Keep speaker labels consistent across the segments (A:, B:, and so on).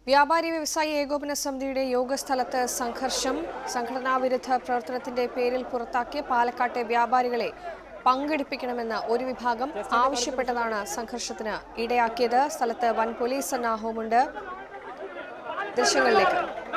A: വ്യാപാരി വ്യവസായി ഏകോപന സമിതിയുടെ യോഗസ്ഥലത്ത് സംഘർഷം സംഘടനാ വിരുദ്ധ പ്രവർത്തനത്തിന്റെ പേരിൽ പുറത്താക്കിയ പാലക്കാട്ടെ വ്യാപാരികളെ പങ്കെടുപ്പിക്കണമെന്ന് ഒരു വിഭാഗം ആവശ്യപ്പെട്ടതാണ് സംഘർഷത്തിന് ഇടയാക്കിയത് സ്ഥലത്ത് വൻ പോലീസ് സന്നാഹവുമുണ്ട് ദൃശ്യങ്ങളിലേക്ക്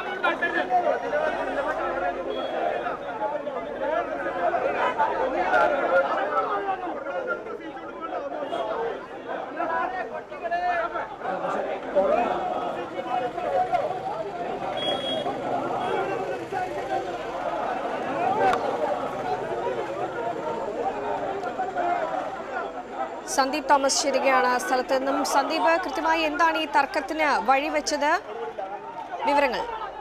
A: സന്ദീപ് തോമസ് ചേരുകയാണ് സ്ഥലത്ത് നിന്നും സന്ദീപ് കൃത്യമായി എന്താണ് ഈ തർക്കത്തിന് വഴിവെച്ചത് വിവരങ്ങൾ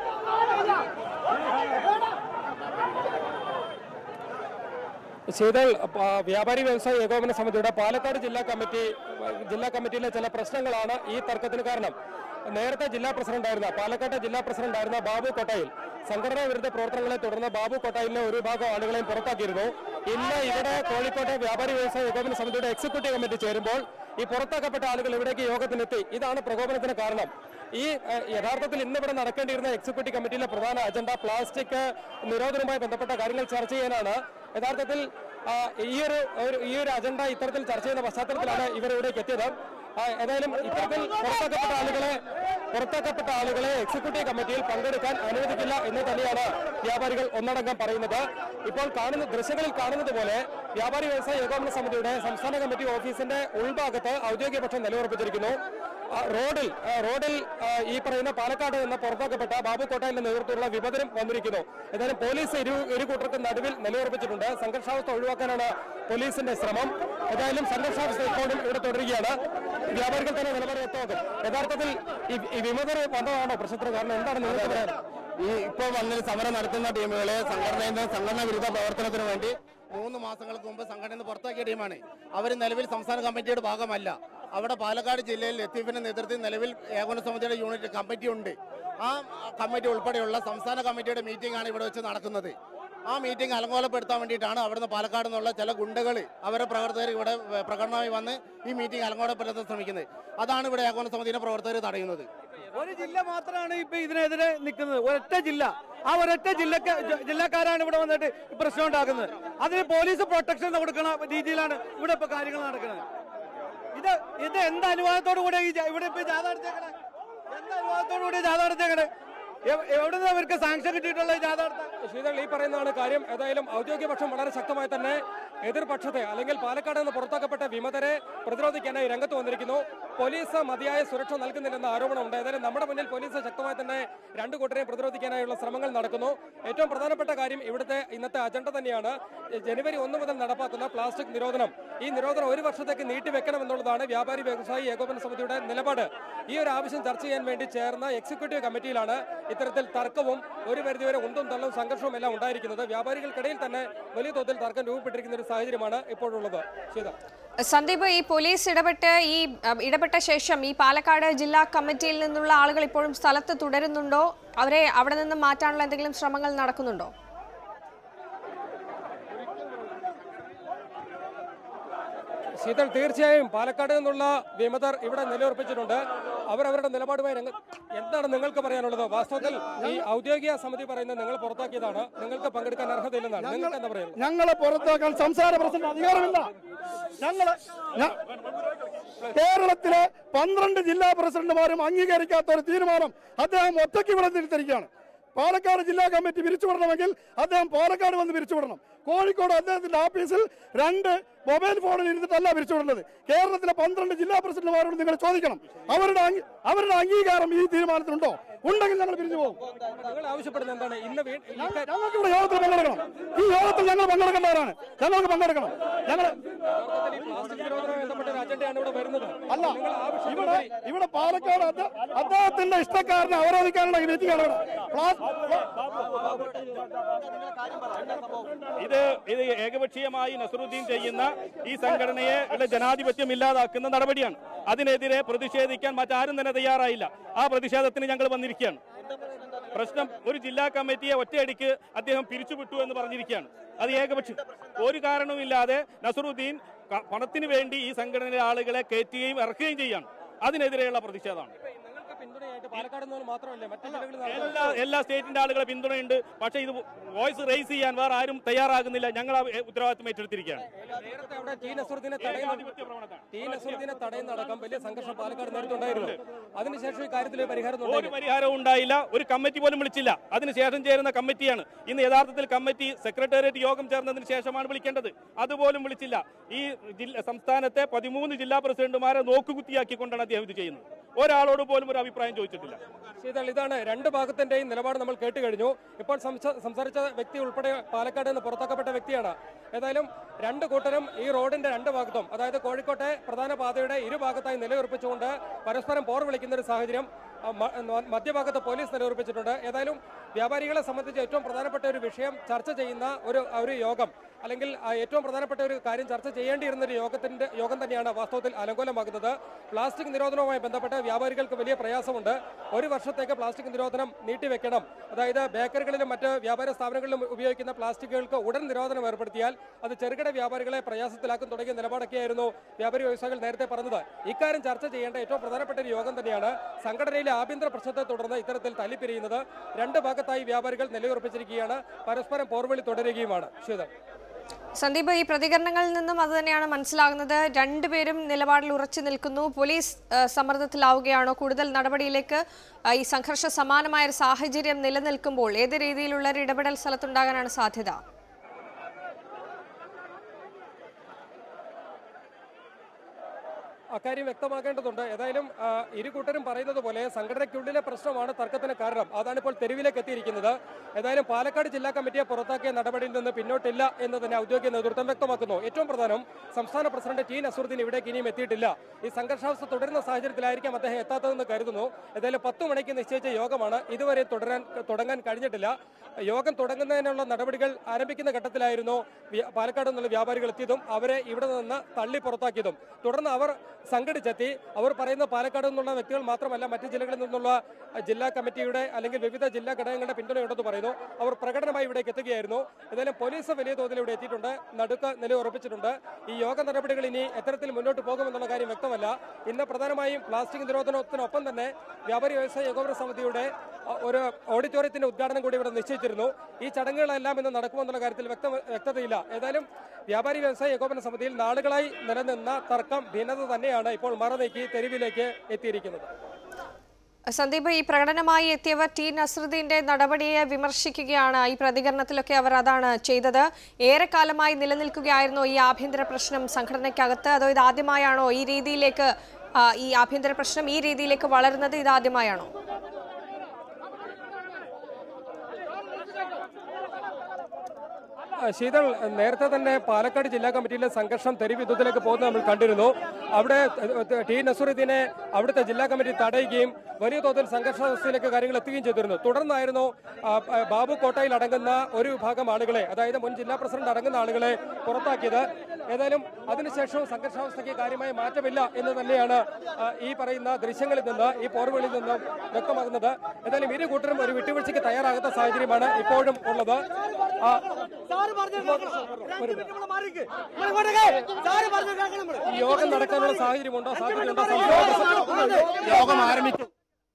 B: ശീതൾ ആ, വ്യാപാരി വ്യവസായ ഏകോപന സമിതിയുടെ പാലക്കാട് ജില്ലാ കമ്മിറ്റി ജില്ലാ കമ്മിറ്റിയിലെ ചില പ്രശ്നങ്ങളാണ് ഈ തർക്കത്തിന് കാരണം നേരത്തെ ജില്ലാ പ്രസിഡന്റായിരുന്ന പാലക്കാട്ടെ ജില്ലാ പ്രസിഡന്റായിരുന്ന ബാബു കൊട്ടായിൽ സംഘടനാ വിരുദ്ധ പ്രവർത്തനങ്ങളെ തുടർന്ന് ബാബു കൊട്ടായിലിനെ ഒരു വിഭാഗം ആളുകളെയും പുറത്താക്കിയിരുന്നു ഇന്ന് ഇവിടെ കോഴിക്കോട്ടെ വ്യാപാരി വ്യവസായ ഏകോപന സമിതിയുടെ എക്സിക്യൂട്ടീവ് കമ്മിറ്റി ചേരുമ്പോൾ ഈ പുറത്താക്കപ്പെട്ട ആളുകൾ ഇവിടേക്ക് യോഗത്തിനെത്തി ഇതാണ് പ്രകോപനത്തിന് കാരണം ഈ ഏഹ്, യഥാർത്ഥത്തിൽ ഇന്ന് ഇവിടെ നടക്കേണ്ടിയിരുന്ന എക്സിക്യൂട്ടീവ് കമ്മിറ്റിയിലെ പ്രധാന അജണ്ട പ്ലാസ്റ്റിക് നിരോധനവുമായി ബന്ധപ്പെട്ട കാര്യങ്ങൾ ചർച്ച ചെയ്യാനാണ് യഥാർത്ഥത്തിൽ ആ, ഈ ഒരു ഒരു- ഈ ഒരു അജണ്ട ഇത്തരത്തിൽ ചർച്ച ചെയ്യുന്ന പശ്ചാത്തലത്തിലാണ് ഇവർ ഇവിടേക്ക് എത്തിയത് ആ, ഏതായാലും ഇത്തരത്തിൽ പുറത്താക്കപ്പെട്ട ആളുകളെ പുറത്താക്കപ്പെട്ട ആളുകളെ എക്സിക്യൂട്ടീവ് കമ്മിറ്റിയിൽ പങ്കെടുക്കാൻ അനുവദിക്കില്ല എന്ന് തന്നെയാണ് വ്യാപാരികൾ ഒന്നടങ്കം പറയുന്നത് ഇപ്പോൾ കാണുന്ന ദൃശ്യങ്ങളിൽ കാണുന്നത് പോലെ വ്യാപാരി വ്യവസായ ഏകോപന സമിതിയുടെ സംസ്ഥാന കമ്മിറ്റി ഓഫീസിന്റെ ഉൾഭാഗത്ത് ഔദ്യോഗിക പക്ഷം നിലയുറപ്പിച്ചിരിക്കുന്നു ആ, റോഡിൽ ആ, റോഡിൽ ആ, ഈ പറയുന്ന പാലക്കാട് നിന്ന് പുറത്താക്കപ്പെട്ട ബാബു കോട്ടായിന്റെ നേതൃത്വത്തിലുള്ള വിപതനം വന്നിരിക്കുന്നു ഏതായാലും പോലീസ് ഇരു ഇരു കൂട്ടർക്കും നടുവിൽ നിലയുറപ്പിച്ചിട്ടുണ്ട് സംഘർഷാവസ്ഥ ഒഴിവാക്കാനാണ് പോലീസിന്റെ ശ്രമം ഏതായാലും സംഘർഷാവസ്ഥ ഇപ്പോഴും ഇവിടെ തുടരുകയാണ് വ്യാപാരികൾ തന്നെ നിലപാട് വ്യക്തമാക്കും യഥാർത്ഥത്തിൽ ഈ ഈ വിമതർ വന്നതാണോ പ്രശ്നത്തിന് കാരണം എന്താണ് നിങ്ങൾക്ക് പറയാൻ
C: ഈ ഇപ്പോൾ വന്നിൽ സമരം നടത്തുന്ന ടീമുകളെ സംഘടനയിൽ നിന്ന് സംഘടനാ വിരുദ്ധ പ്രവർത്തനത്തിന് വേണ്ടി മൂന്ന് മാസങ്ങൾക്ക് മുമ്പ് സംഘടനയിൽ നിന്ന് പുറത്താക്കിയ ടീമാണ് അവർ നിലവിൽ സംസ്ഥാന കമ്മിറ്റിയുടെ ഭാഗമല്ല അവിടെ പാലക്കാട് ജില്ലയിൽ ലത്തീഫിന്റെ നേതൃത്വത്തിൽ നിലവിൽ ഏകോപന സമിതിയുടെ യൂണിറ്റ് കമ്മിറ്റി ഉണ്ട് ആ കമ്മിറ്റി ഉൾപ്പെടെയുള്ള സംസ്ഥാന കമ്മിറ്റിയുടെ മീറ്റിംഗ് ആണ് ഇവിടെ വെച്ച് നടക്കുന്നത് ആ മീറ്റിംഗ് അലങ്കോലപ്പെടുത്താൻ വേണ്ടിയിട്ടാണ് അവിടുന്ന് പാലക്കാട് നിന്നുള്ള ചില ഗുണ്ടകൾ അവരുടെ പ്രവർത്തകർ ഇവിടെ പ്രകടനമായി വന്ന് ഈ മീറ്റിംഗ് അലങ്കോലപ്പെടുത്താൻ ശ്രമിക്കുന്നത് അതാണ് ഇവിടെ ഏകോപന സമിതിയുടെ പ്രവർത്തകർ തടയുന്നത്
D: ഒരു ജില്ല മാത്രമാണ് ഇപ്പൊ ഇതിനെതിരെ നിൽക്കുന്നത് ഒരൊറ്റ ജില്ല ആ ഒരൊറ്റ ജില്ലക്ക ജ- ജില്ലക്കാരാണ് ഇവിടെ വന്നിട്ട് ഈ പ്രശ്നം ഉണ്ടാക്കുന്നത് അതിന് പോലീസ് പ്രൊട്ടക്ഷൻ കൊടുക്കുന്ന രീതിയിലാണ് ഇവിടെ ഇപ്പൊ കാര്യങ്ങൾ നടക്കുന്നത് ഇത് ഇത് എന്ത് അനുവാദത്തോടു കൂടെ ഈ ജ- ഇവിടെ ഇപ്പൊ ജാഥ നടത്തിയേക്കണേ എന്ത് അനുവാദത്തോടു കൂടി ജാഥ നടത്തിയേക്കണേ എവ്- എവിടുന്ന് അവർക്ക് സാങ്ഷൻ കിട്ടിയിട്ടുള്ള ഈ ജാഥ നടത്താൻ
B: ശീതൾ ഈ പറയുന്നതാണ് കാര്യം ഏതായാലും ഔദ്യോഗിക പക്ഷം വളരെ ശക്തമായി തന്നെ എതിർപക്ഷത്തെ അല്ലെങ്കിൽ പാലക്കാട് നിന്ന് പുറത്താക്കപ്പെട്ട വിമതരെ പ്രതിരോധിക്കാനായി രംഗത്ത് വന്നിരിക്കുന്നു പോലീസ് മതിയായ സുരക്ഷ നൽകുന്നില്ലെന്ന ആരോപണമുണ്ട് ഏതായാലും നമ്മുടെ മുന്നിൽ പോലീസ് ശക്തമായി തന്നെ രണ്ട് കൂട്ടരെയും പ്രതിരോധിക്കാനായുള്ള ശ്രമങ്ങൾ നടക്കുന്നു ഏറ്റവും പ്രധാനപ്പെട്ട കാര്യം ഇവിടുത്തെ ഇന്നത്തെ അജണ്ട തന്നെയാണ് ജനുവരി ഒന്ന് മുതൽ നടപ്പാക്കുന്ന പ്ലാസ്റ്റിക് നിരോധനം ഈ നിരോധനം ഒരു വർഷത്തേക്ക് നീട്ടിവെക്കണം എന്നുള്ളതാണ് വ്യാപാരി വ്യവസായി ഏകോപന സമിതിയുടെ നിലപാട് ഈ ഒരു ആവശ്യം ചർച്ച ചെയ്യാൻ വേണ്ടി ചേർന്ന എക്സിക്യൂട്ടീവ് കമ്മിറ്റിയിലാണ് ഇത്തരത്തിൽ തർക്കവും ഒരു പരിധിവരെ ഉന്തും തള്ളും സംഘർഷവും എല്ലാം ഉണ്ടായിരിക്കുന്നത് വ്യാപാരികൾക്കിടയിൽ തന്നെ വലിയ തോതിൽ തർക്കം രൂപപ്പെട്ടിരിക്കുന്ന ഒരു സാഹചര്യമാണ് ഇപ്പോഴുള്ളത് ശീത
A: സന്ദീപ് ഈ പോലീസ് ഇടപെട്ട് ഈ അഹ്, ഇടപെട്ട ശേഷം ഈ പാലക്കാട് ജില്ലാ കമ്മിറ്റിയിൽ നിന്നുള്ള ആളുകൾ ഇപ്പോഴും സ്ഥലത്ത് തുടരുന്നുണ്ടോ അവരെ അവിടെ നിന്ന് മാറ്റാനുള്ള എന്തെങ്കിലും ശ്രമങ്ങൾ നടക്കുന്നുണ്ടോ
B: ശീതൾ തീർച്ചയായും പാലക്കാട് നിന്നുള്ള വിമതർ ഇവിടെ നിലയുറപ്പിച്ചിട്ടുണ്ട് അവർ അവരുടെ നിലപാടുമായി രംഗ എന്താണ് നിങ്ങൾക്ക് പറയാനുള്ളത് വാസ്തവത്തിൽ ഈ ഔദ്യോഗിക സമിതി പറയുന്നത് നിങ്ങൾ പുറത്താക്കിയതാണ് നിങ്ങൾക്ക് പങ്കെടുക്കാൻ അർഹതയില്ലെന്നാണ് നിങ്ങൾക്ക് എന്താ പറയുന്നത്
D: ഞങ്ങളെ പുറത്താക്കാൻ സംസാര പ്രസിഡന്റ് അധികാരമില്ല ഞങ്ങള് ഞ- കേരളത്തിലെ പന്ത്രണ്ട് ജില്ലാ പ്രസിഡന്റുമാരും അംഗീകരിക്കാത്ത ഒരു തീരുമാനം അദ്ദേഹം ഒറ്റയ്ക്ക് ഇവിടെ തിരിച്ചിരിക്കുകയാണ് പാലക്കാട് ജില്ലാ കമ്മിറ്റി പിരിച്ചുവിടണമെങ്കിൽ അദ്ദേഹം പാലക്കാട് വന്ന് പിരിച്ചുവിടണം കോഴിക്കോട് അദ്ദേഹത്തിന്റെ ഓഫീസിൽ രണ്ട് മൊബൈൽ ഫോണിൽ ഇരുന്നിട്ടല്ല പിരിച്ചുവിടുന്നത് കേരളത്തിലെ പന്ത്രണ്ട് ജില്ലാ പ്രസിഡന്റുമാരോട് നിങ്ങൾ ചോദിക്കണം അവരുടെ അംഗീ- അവരുടെ അംഗീകാരം ഈ തീരുമാനത്തിനുണ്ടോ ഉണ്ടെങ്കിൽ ഞങ്ങൾ പിരിഞ്ഞു പോകും
B: നിങ്ങൾ ആവശ്യപ്പെടുന്നത് എന്താണ് ഇന്ന് വീ- ഈ
D: ഞങ്ങൾ- ഞങ്ങൾക്ക് ഇവിടെ യോഗത്തിൽ പങ്കെടുക്കണം ഈ യോഗത്തിൽ ഞങ്ങൾ പങ്കെടുക്കേണ്ടവരാണ് ഞങ്ങൾക്ക് പങ്കെടുക്കണം ഞങ്ങൾ
B: യഥാർത്ഥത്തിൽ ഈ പ്ലാസ്റ്റിക് നിരോധനവുമായി ബന്ധപ്പെട്ട ഒരു അജണ്ടയാണ് ഇവിടെ വരുന്നത്
D: അല്ല
B: നിങ്ങൾ ആവശ്യം
D: ഇവിടെ ഇവിടെ പാലക്കാട് അദ്ദേ- അദ്ദേഹത്തിന്റെ ഇഷ്ടക്കാരനെ അവരോധിക്കാനുള്ള ഈ മീറ്റിംഗാണ് ഇവിടെ ക്ലാസ്
E: ഇത് ഇത് ഏകപക്ഷീയമായി നസറുദ്ദീൻ ചെയ്യുന്ന ഈ സംഘടനയെ ഉള്ള ജനാധിപത്യം ഇല്ലാതാക്കുന്ന നടപടിയാണ് അതിനെതിരെ പ്രതിഷേധിക്കാൻ മറ്റാരും തന്നെ തയ്യാറായില്ല ആ പ്രതിഷേധത്തിന് ഞങ്ങൾ വന്നിരിക്കുകയാണ് പ്രശ്നം ഒരു ജില്ലാ കമ്മിറ്റിയെ ഒറ്റയടിക്ക് അദ്ദേഹം പിരിച്ചുവിട്ടു എന്ന് പറഞ്ഞിരിക്കുകയാണ് അത് ഏകപക്ഷി ഒരു കാരണവുമില്ലാതെ നസറുദ്ദീൻ ക- പണത്തിന് വേണ്ടി ഈ സംഘടനയിലെ ആളുകളെ കയറ്റുകയും ഇറക്കുകയും ചെയ്യാണ് അതിനെതിരെയുള്ള പ്രതിഷേധമാണ്
B: നിങ്ങൾക്ക് പിന്തുണയായിട്ട് പാലക്കാട് പാലക്കാട് നിന്ന് മാത്രമല്ലേ മറ്റു ജില്ലകളിൽ നടക്കുന്നത്?
E: എല്ലാ എല്ലാ സ്റ്റേറ്റിന്റെ ആളുകളെ പിന്തുണയുണ്ട് പക്ഷേ ഇത് വോയിസ് റേസ് ചെയ്യാൻ വേറെ ആരും തയ്യാറാകുന്നില്ല ഞങ്ങൾ ആ ഉത്തരവാദിത്വം ഏറ്റെടുത്തിരിക്കുകയാണ്
B: നേരത്തെ അവിടെ ടി നസറുദ്ദീനെ തടയുന്ന ടി നസറുദ്ദീനെ തടയുന്ന അടക്കം വലിയ സംഘർഷം പാലക്കാട് നേരത്തെ ഉണ്ടായിരുന്നു അതിനുശേഷം ഈ കാര്യത്തിൽ ഒരു പരിഹാരം ഒന്നും
E: ഒരു
B: ഉണ്ടായില്ല.
E: പരിഹാരവും ഉണ്ടായില്ല ഒരു കമ്മിറ്റി പോലും വിളിച്ചില്ല അതിനുശേഷം ചേരുന്ന കമ്മിറ്റിയാണ് ഇന്ന് യഥാർത്ഥത്തിൽ കമ്മിറ്റി സെക്രട്ടേറിയറ്റ് യോഗം ചേർന്നതിന് ശേഷമാണ് വിളിക്കേണ്ടത് അതുപോലും വിളിച്ചില്ല ഈ ജില്ല സംസ്ഥാനത്തെ പതിമൂന്ന് ജില്ലാ പ്രസിഡന്റുമാരെ നോക്കുകുത്തിയാക്കിക്കൊണ്ടാണ് അദ്ദേഹം ഇത് ചെയ്യുന്നത് ഒരാളോട് പോലും ഒരു അഭിപ്രായം ചോദിച്ചിട്ടില്ല
B: ശീതൾ ഇതാണ് രണ്ട് ഭാഗത്തിന്റെയും നിലപാട് നമ്മൾ കേട്ട് കഴിഞ്ഞു ഇപ്പോൾ സംസ- സംസാരിച്ച വ്യക്തി ഉൾപ്പെടെ പാലക്കാട് നിന്ന് പുറത്താക്കപ്പെട്ട വ്യക്തിയാണ് ഏതായാലും രണ്ട് കൂട്ടരും ഈ റോഡിന്റെ രണ്ട് ഭാഗത്തും അതായത് കോഴിക്കോട്ടെ പ്രധാന പാതയുടെ ഇരുഭാഗത്തായി നിലയുറപ്പിച്ചുകൊണ്ട് പരസ്പരം പോർ വിളിക്കുന്ന ഒരു സാഹചര്യം ആ, മ- മ- മധ്യഭാഗത്ത് പോലീസ് നിലയുറപ്പിച്ചിട്ടുണ്ട് ഏതായാലും വ്യാപാരികളെ സംബന്ധിച്ച് ഏറ്റവും പ്രധാനപ്പെട്ട ഒരു വിഷയം ചർച്ച ചെയ്യുന്ന ഒരു ഒരു യോഗം അല്ലെങ്കിൽ ആ, ഏറ്റവും പ്രധാനപ്പെട്ട ഒരു കാര്യം ചർച്ച ചെയ്യേണ്ടിയിരുന്ന ഒരു യോഗത്തിന്റെ യോഗം തന്നെയാണ് വാസ്തവത്തിൽ അലങ്കോലമാകുന്നത് പ്ലാസ്റ്റിക് നിരോധനവുമായി ബന്ധപ്പെട്ട് വ്യാപാരികൾക്ക് വലിയ പ്രയാസമുണ്ട് ഒരു വർഷത്തേക്ക് പ്ലാസ്റ്റിക് നിരോധനം നീട്ടിവെക്കണം അതായത് ബേക്കറികളിലും മറ്റ് വ്യാപാര സ്ഥാപനങ്ങളിലും ഉപയോഗിക്കുന്ന പ്ലാസ്റ്റിക്കുകൾക്ക് ഉടൻ നിരോധനം ഏർപ്പെടുത്തിയാൽ അത് ചെറുകിട വ്യാപാരികളെ പ്രയാസത്തിലാക്കും തുടങ്ങിയ നിലപാടൊക്കെയായിരുന്നു വ്യാപാരി വ്യവസായികൾ നേരത്തെ പറഞ്ഞത് ഇക്കാര്യം ചർച്ച ചെയ്യേണ്ട ഏറ്റവും പ്രധാനപ്പെട്ട ഒരു യോഗം തന്നെയാണ് സംഘടനയിലെ ആഭ്യന്തര പ്രശ്നത്തെ തുടർന്ന് ഇത്തരത്തിൽ തല്ലിപ്പിരിയുന്നത് രണ്ട് ഭാഗത്തായി വ്യാപാരികൾ നിലയുറപ്പിച്ചിരിക്കുകയാണ് പരസ്പരം പോർവിളി തുടരുകയുമാണ് ശീതൾ
A: സന്ദീപ് ഈ പ്രതികരണങ്ങളിൽ നിന്നും അത് തന്നെയാണ് മനസ്സിലാകുന്നത് രണ്ടുപേരും നിലപാടിൽ ഉറച്ചു നിൽക്കുന്നു പോലീസ് ആ, സമ്മർദ്ദത്തിലാവുകയാണോ കൂടുതൽ നടപടിയിലേക്ക് ആ, ഈ സംഘർഷ സമാനമായ ഒരു സാഹചര്യം നിലനിൽക്കുമ്പോൾ ഏത് രീതിയിലുള്ള ഒരു ഇടപെടൽ സ്ഥലത്തുണ്ടാകാനാണ് സാധ്യത
B: അക്കാര്യം വ്യക്തമാക്കേണ്ടതുണ്ട് ഏതായാലും ആ, ഇരു കൂട്ടരും പറയുന്നത് പോലെ സംഘടനയ്ക്കുള്ളിലെ പ്രശ്നമാണ് തർക്കത്തിന് കാരണം അതാണ് ഇപ്പോൾ തെരുവിലേക്ക് എത്തിയിരിക്കുന്നത് ഏതായാലും പാലക്കാട് ജില്ലാ കമ്മിറ്റിയെ പുറത്താക്കിയ നടപടിയിൽ നിന്ന് പിന്നോട്ടില്ല എന്ന് തന്നെ ഔദ്യോഗിക നേതൃത്വം വ്യക്തമാക്കുന്നു ഏറ്റവും പ്രധാനം സംസ്ഥാന പ്രസിഡന്റ് ടി നസറുദ്ദീൻ ഇവിടേക്ക് ഇനിയും എത്തിയിട്ടില്ല ഈ സംഘർഷാവസ്ഥ തുടരുന്ന സാഹചര്യത്തിലായിരിക്കാം അദ്ദേഹം എത്താത്തതെന്ന് കരുതുന്നു ഏതായാലും പത്ത് മണിക്ക് നിശ്ചയിച്ച യോഗമാണ് ഇതുവരെ തുടരാൻ തുടങ്ങാൻ കഴിഞ്ഞിട്ടില്ല യോഗം തുടങ്ങുന്നതിനുള്ള നടപടികൾ ആരംഭിക്കുന്ന ഘട്ടത്തിലായിരുന്നു വ്യ- പാലക്കാട് നിന്നുള്ള വ്യാപാരികൾ എത്തിയതും അവരെ ഇവിടെ നിന്ന് തള്ളി പുറത്താക്കിയതും തുടർന്ന് അവർ സംഘടിച്ചെത്തി അവർ പറയുന്ന പാലക്കാട് നിന്നുള്ള വ്യക്തികൾ മാത്രമല്ല മറ്റ് ജില്ലകളിൽ നിന്നുള്ള അഹ്, ജില്ലാ കമ്മിറ്റിയുടെ അല്ലെങ്കിൽ വിവിധ ജില്ലാ ഘടകങ്ങളുടെ പിന്തുണയുണ്ടെന്ന് പറയുന്നു അവർ പ്രകടനമായി ഇവിടേക്ക് എത്തുകയായിരുന്നു ഏതായാലും പോലീസ് വലിയ തോതിൽ ഇവിടെ എത്തിയിട്ടുണ്ട് നടുക്ക് നില ഉറപ്പിച്ചിട്ടുണ്ട് ഈ യോഗ നടപടികൾ ഇനി എത്തരത്തിൽ മുന്നോട്ട് പോകുമെന്നുള്ള കാര്യം വ്യക്തമല്ല ഇന്ന് പ്രധാനമായും പ്ലാസ്റ്റിക് നിരോധനത്തിനൊപ്പം തന്നെ വ്യാപാരി വ്യവസായ ഏകോപന സമിതിയുടെ അഹ്, ഒരു ഓഡിറ്റോറിയത്തിന്റെ ഉദ്ഘാടനം കൂടി ഇവിടെ നിശ്ചയിച്ചിരുന്നു ഈ ചടങ്ങുകളെല്ലാം ഇന്ന് നടക്കുമെന്നുള്ള കാര്യത്തിൽ വ്യക്ത വ്യക്തതയില്ല ഏതായാലും വ്യാപാരി വ്യവസായ ഏകോപന സമിതിയിൽ നാളുകളായി നിലനിന്ന തർക്കം ഭിന്നത തന്നെയാണ് ഇപ്പോൾ മറനീക്കി തെരുവിലേക്ക് എത്തിയിരിക്കുന്നത്
A: സന്ദീപ് ഈ പ്രകടനമായി എത്തിയവർ ടി നസറുദ്ദീന്റെ നടപടിയെ വിമർശിക്കുകയാണ് ഈ പ്രതികരണത്തിലൊക്കെ അവർ അതാണ് ചെയ്തത് ഏറെക്കാലമായി നിലനിൽക്കുകയായിരുന്നു ഈ ആഭ്യന്തര പ്രശ്നം സംഘടനയ്ക്കകത്ത് അതോ ഇത് ആദ്യമായാണോ ഈ രീതിയിലേക്ക് ആ, ഈ ആഭ്യന്തര പ്രശ്നം ഈ രീതിയിലേക്ക് വളരുന്നത് ഇത് ആദ്യമായാണോ
B: ആ, ശീതൾ നേരത്തെ തന്നെ പാലക്കാട് ജില്ലാ കമ്മിറ്റിയിലെ സംഘർഷം തെരുവിധത്തിലേക്ക് പോകുന്നത് നമ്മൾ കണ്ടിരുന്നു അവിടെ ഏഹ്, ടി നസുറുദ്ദീനെ അവിടുത്തെ ജില്ലാ കമ്മിറ്റി തടയുകയും വലിയ തോതിൽ സംഘർഷാവസ്ഥയിലേക്ക് കാര്യങ്ങൾ എത്തുകയും ചെയ്തിരുന്നു തുടർന്നായിരുന്നു ആ, ആ, ബാബു കോട്ടയിൽ അടങ്ങുന്ന ഒരു വിഭാഗം ആളുകളെ അതായത് മുൻ ജില്ലാ പ്രസിഡന്റ് അടങ്ങുന്ന ആളുകളെ പുറത്താക്കിയത് ഏതായാലും അതിനുശേഷവും സംഘർഷാവസ്ഥയ്ക്ക് കാര്യമായ മാറ്റമില്ല എന്ന് തന്നെയാണ് ആ, ഈ പറയുന്ന ദൃശ്യങ്ങളിൽ നിന്ന് ഈ പോർവിളിയിൽ നിന്നും വ്യക്തമാകുന്നത് ഏതായാലും ഇരു കൂട്ടരും ഒരു വിട്ടുവീഴ്ചയ്ക്ക് തയ്യാറാകാത്ത സാഹചര്യമാണ് ഇപ്പോഴും ഉള്ളത് ആ, ഈ യോഗം നടക്കാനുള്ള സാഹചര്യമുണ്ടോ സാധ്യതയുണ്ടോ സംസ്ഥാന
C: യോഗം ആരംഭിക്കും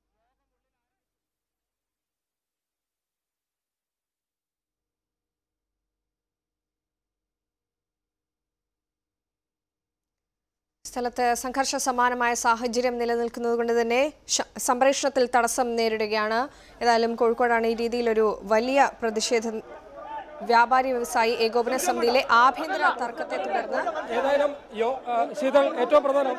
A: സ്ഥലത്ത് സംഘർഷ സമാനമായ സാഹചര്യം നിലനിൽക്കുന്നത് കൊണ്ട് തന്നെ ശ- സംപ്രേഷണത്തിൽ തടസ്സം നേരിടുകയാണ് ഏതായാലും കോഴിക്കോടാണ് ഈ രീതിയിലൊരു വലിയ പ്രതിഷേധം വ്യാപാരി വ്യവസായി ഏകോപന സമിതിയിലെ ആഭ്യന്തര തർക്കത്തെ തുടർന്ന്
B: ഏതായാലും യോ- ആ, ശീതൾ ഏറ്റവും പ്രധാനം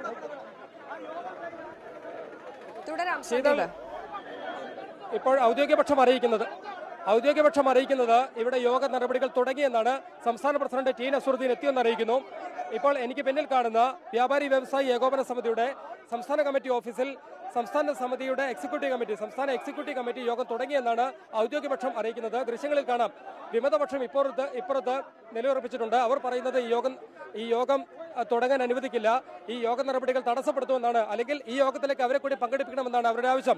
A: തുടരാം
B: ശീതൾ
A: സന്ദീപ്
B: ഇപ്പോൾ ഔദ്യോഗിക പക്ഷം അറിയിക്കുന്നത് ഔദ്യോഗിക പക്ഷം അറിയിക്കുന്നത് ഇവിടെ യോഗ നടപടികൾ തുടങ്ങിയെന്നാണ് സംസ്ഥാന പ്രസിഡന്റ് ടി നസുറുദ്ദീൻ എത്തിയെന്ന് അറിയിക്കുന്നു ഇപ്പോൾ എനിക്ക് പിന്നിൽ കാണുന്ന വ്യാപാരി വ്യവസായി ഏകോപന സമിതിയുടെ സംസ്ഥാന കമ്മിറ്റി ഓഫീസിൽ സംസ്ഥാന സമിതിയുടെ എക്സിക്യൂട്ടീവ് കമ്മിറ്റി സംസ്ഥാന എക്സിക്യൂട്ടീവ് കമ്മിറ്റി യോഗം തുടങ്ങിയെന്നാണ് ഔദ്യോഗിക പക്ഷം അറിയിക്കുന്നത് ദൃശ്യങ്ങളിൽ കാണാം വിമതപക്ഷം ഇപ്പുറത്ത് ഇപ്പുറത്ത് നിലയുറപ്പിച്ചിട്ടുണ്ട് അവർ പറയുന്നത് ഈ യോഗം ഈ യോഗം അഹ്, തുടങ്ങാൻ അനുവദിക്കില്ല ഈ യോഗ നടപടികൾ തടസ്സപ്പെടുത്തുമെന്നാണ് അല്ലെങ്കിൽ ഈ യോഗത്തിലേക്ക് അവരെ കൂടി പങ്കെടുപ്പിക്കണമെന്നാണ് അവരുടെ ആവശ്യം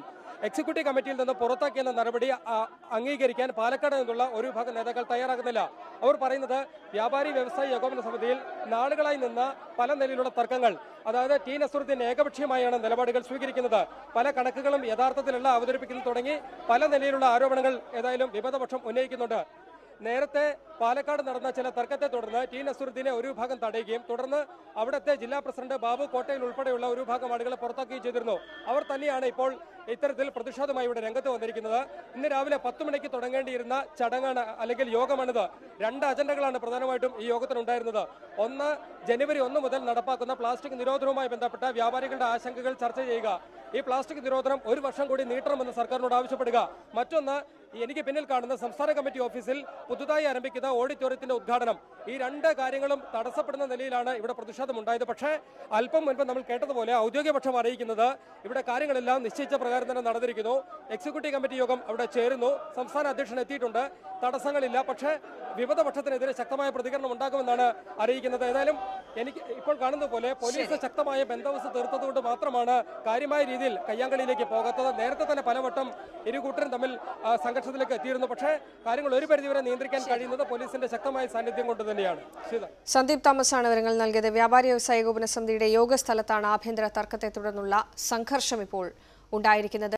B: എക്സിക്യൂട്ടീവ് കമ്മിറ്റിയിൽ നിന്ന് പുറത്താക്കിയെന്ന നടപടി ആ, അംഗീകരിക്കാൻ പാലക്കാട് നിന്നുള്ള ഒരു വിഭാഗം നേതാക്കൾ തയ്യാറാകുന്നില്ല അവർ പറയുന്നത് വ്യാപാരി വ്യവസായി ഏകോപന സമിതിയിൽ നാളുകളായി നിന്ന പല നിലയിലുള്ള തർക്കങ്ങൾ അതായത് ടി നസറുദ്ദീൻ ഏകപക്ഷീയമായാണ് നിലപാടുകൾ സ്വീകരിക്കുന്നത് പല കണക്കുകളും യഥാർത്ഥത്തിലല്ല അവതരിപ്പിക്കുന്നത് തുടങ്ങി പല നിലയിലുള്ള ആരോപണങ്ങൾ ഏതായാലും വിമതപക്ഷം ഉന്നയിക്കുന്നുണ്ട് നേരത്തെ പാലക്കാട് നടന്ന ചില തർക്കത്തെ തുടർന്ന് ടി നസറുദ്ദീനെ ഒരു വിഭാഗം തടയുകയും തുടർന്ന് അവിടുത്തെ ജില്ലാ പ്രസിഡന്റ് ബാബു കോട്ടയിൽ ഉൾപ്പെടെയുള്ള ഒരു വിഭാഗം ആളുകളെ പുറത്താക്കുകയും ചെയ്തിരുന്നു അവർ തന്നെയാണ് ഇപ്പോൾ ഇത്തരത്തിൽ പ്രതിഷേധമായി ഇവിടെ രംഗത്ത് വന്നിരിക്കുന്നത് ഇന്ന് രാവിലെ പത്ത് മണിക്ക് തുടങ്ങേണ്ടിയിരുന്ന ചടങ്ങാണ് അല്ലെങ്കിൽ യോഗമാണിത് രണ്ട് അജണ്ടകളാണ് പ്രധാനമായിട്ടും ഈ യോഗത്തിനുണ്ടായിരുന്നത് ഒന്ന് ജനുവരി ഒന്ന് മുതൽ നടപ്പാക്കുന്ന പ്ലാസ്റ്റിക് നിരോധനവുമായി ബന്ധപ്പെട്ട വ്യാപാരികളുടെ ആശങ്കകൾ ചർച്ച ചെയ്യുക ഈ പ്ലാസ്റ്റിക് നിരോധനം ഒരു വർഷം കൂടി നീട്ടണമെന്ന് സർക്കാരിനോട് ആവശ്യപ്പെടുക മറ്റൊന്ന് എനിക്ക് പിന്നിൽ കാണുന്ന സംസ്ഥാന കമ്മിറ്റി ഓഫീസിൽ പുതുതായി ആരംഭിക്കുന്ന ഓഡിറ്റോറിയത്തിന്റെ ഉദ്ഘാടനം ഈ രണ്ട് കാര്യങ്ങളും തടസ്സപ്പെടുന്ന നിലയിലാണ് ഇവിടെ പ്രതിഷേധം ഉണ്ടായത് പക്ഷേ അല്പം മുൻപ് നമ്മൾ കേട്ടതുപോലെ ഔദ്യോഗിക പക്ഷം അറിയിക്കുന്നത് ഇവിടെ കാര്യങ്ങളെല്ലാം നിശ്ചയിച്ച പ്രകാരം തന്നെ നടന്നിരിക്കുന്നു എക്സിക്യൂട്ടീവ് കമ്മിറ്റി യോഗം അവിടെ ചേരുന്നു സംസ്ഥാന അധ്യക്ഷൻ എത്തിയിട്ടുണ്ട് തടസ്സങ്ങളില്ല പക്ഷേ വിമത പക്ഷത്തിനെതിരെ ശക്തമായ പ്രതികരണം ഉണ്ടാകുമെന്നാണ് അറിയിക്കുന്നത് ഏതായാലും എനിക്ക് ഇപ്പോൾ കാണുന്ന പോലെ പോലീസ് ശക്തമായ ബന്ദോബസ്ത് തീർത്തതുകൊണ്ട് മാത്രമാണ് കാര്യമായ രീതിയിൽ കയ്യാങ്കളിയിലേക്ക് പോകാത്തത് നേരത്തെ തന്നെ പലവട്ടം ഇരു കൂട്ടരും തമ്മിൽ ആ, സംഘർഷത്തിലേക്ക് എത്തിയിരുന്നു പക്ഷേ കാര്യങ്ങൾ ഒരു പരിധിവരെ നിയന്ത്രിക്കാൻ കഴിയുന്നത് പോലീസിന്റെ ശക്തമായ സാന്നിധ്യം കൊണ്ട് തന്നെയാണ് ശീത
A: സന്ദീപ് തോമസ് ആണ് വിവരങ്ങൾ നൽകിയത് വ്യാപാരി വ്യവസായ ഏകോപന സമിതിയുടെ യോഗസ്ഥലത്താണ് ആഭ്യന്തര തർക്കത്തെ തുടർന്നുള്ള സംഘർഷം ഇപ്പോൾ ഉണ്ടായിരിക്കുന്നത്